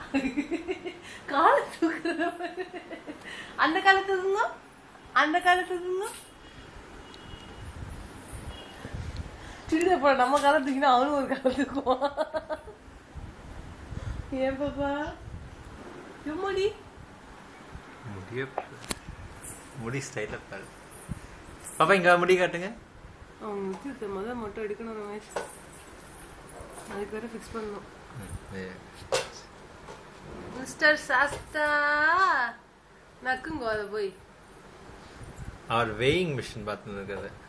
காலை தூக்குற பாரு. அந்த காலத்து தூங்க அந்த காலத்து தூங்க சுடிதார் போட நம்ம காலத்துக்குன்னா அவனும் ஒரு காலத்துக்குவான் ஏன் பாப்பா எம்மாடி முடிய முடி ஸ்டைல பாரு பாப்பா இங்க முடி காட்டுங்க அவன் முத்தி முதல் மட்டும் எடுக்கணும் ரமேஷ் அதுக்கு வேற ஃபிக்ஸ் பண்ணணும் மிஸ்டர் சாஸ்தா நக்குங்க அதை போய் அவர் வெயிங் மிஷின் பார்த்துன்னு இருக்காரு